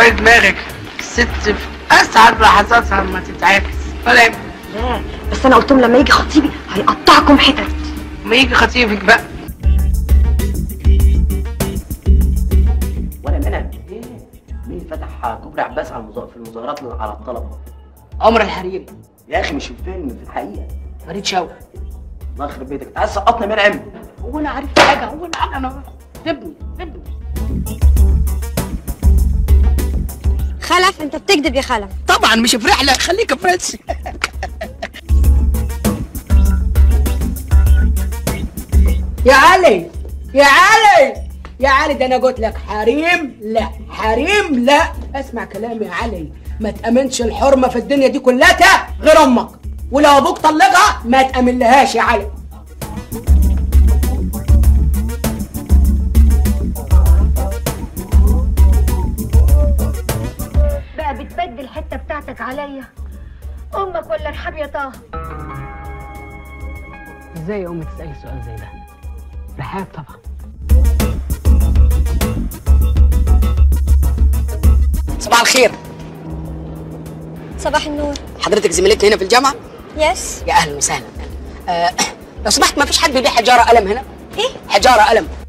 كبري دماغك الست في اسعد لحظاتها لما تتعاكس ولا يهمك. لا بس انا قلت لهم لما يجي خطيبي هيقطعكم حتت ما يجي خطيبك بقى ولا منع ايه مين فتح كوبري عباس على المظا- في المظاهرات على الطلبه عمر الحريري يا اخي مش في الفيلم في الحقيقه فريد شوقي الله يخرب بيتك انت عايز تسقطني منعم هو انا عارف حاجه هو انا حاجه انا سيبني سيبني خلف انت بتكذب يا خلف طبعا مش في رحله خليك فرنسي يا علي يا علي يا علي ده انا قلت لك حريم لا حريم لا اسمع كلامي يا علي ما تامنش الحرمه في الدنيا دي كلها غير امك ولو ابوك طلقها ما تامن لهاش يا علي بقى بتبدل الحته بتاعتك عليا امك ولا ارحب يا طه ازاي يا امي تسالي سؤال زي ده رحاب طبعا صباح الخير صباح النور حضرتك زميلتنا هنا في الجامعه يس يا اهلا وسهلا آه لو سمحت ما فيش حد بيبيع حجاره قلم هنا ايه حجاره قلم